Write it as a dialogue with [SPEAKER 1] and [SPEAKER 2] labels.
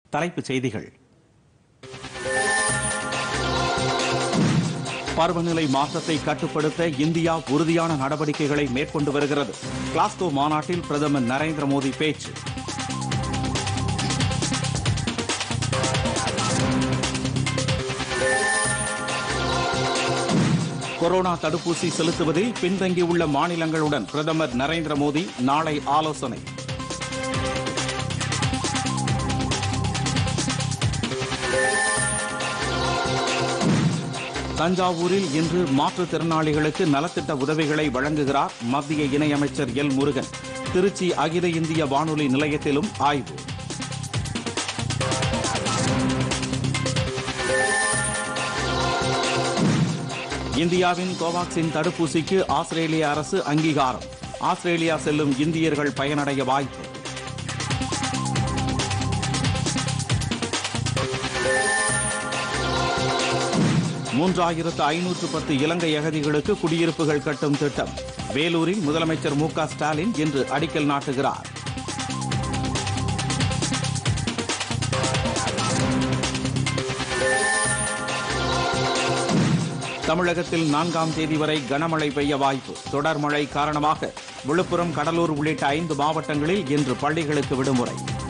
[SPEAKER 1] தலைப்புச் செய்திகள் பருவநிலை மாற்றத்தை கட்டுப்படுத்த இந்தியா உறுதியான நடவடிக்கைகளை மேற்கொண்டு வருகிறது கிளாஸ்கோ மாநாட்டில் பிரதமர் நரேந்திர மோடி பேச்சு கொரோனா தடுப்பூசி செலுத்துவதில் பின்தங்கியுள்ள மாநிலங்களுடன் பிரதமர் நரேந்திர மோடி நாளை ஆலோசனை தஞ்சாவூரில் இன்று மாற்றுத்திறனாளிகளுக்கு நலத்திட்ட உதவிகளை வழங்குகிறார் மத்திய இணையமைச்சர் எல் முருகன் திருச்சி அகில இந்திய வானொலி நிலையத்திலும் ஆய்வு இந்தியாவின் கோவாக்சின் தடுப்பூசிக்கு ஆஸ்திரேலிய அரசு அங்கீகாரம் ஆஸ்திரேலியா செல்லும் இந்தியர்கள் பயனடைய வாய்ப்பு மூன்றாயிரத்து ஐநூற்று பத்து இலங்கை அகதிகளுக்கு குடியிருப்புகள் கட்டும் திட்டம் வேலூரில் முதலமைச்சர் மு க ஸ்டாலின் இன்று அடிக்கல் நாட்டுகிறார் தமிழகத்தில் நான்காம் தேதி வரை கனமழை பெய்ய வாய்ப்பு தொடர் மழை காரணமாக விழுப்புரம் கடலூர் உள்ளிட்ட ஐந்து மாவட்டங்களில் இன்று பள்ளிகளுக்கு விடுமுறை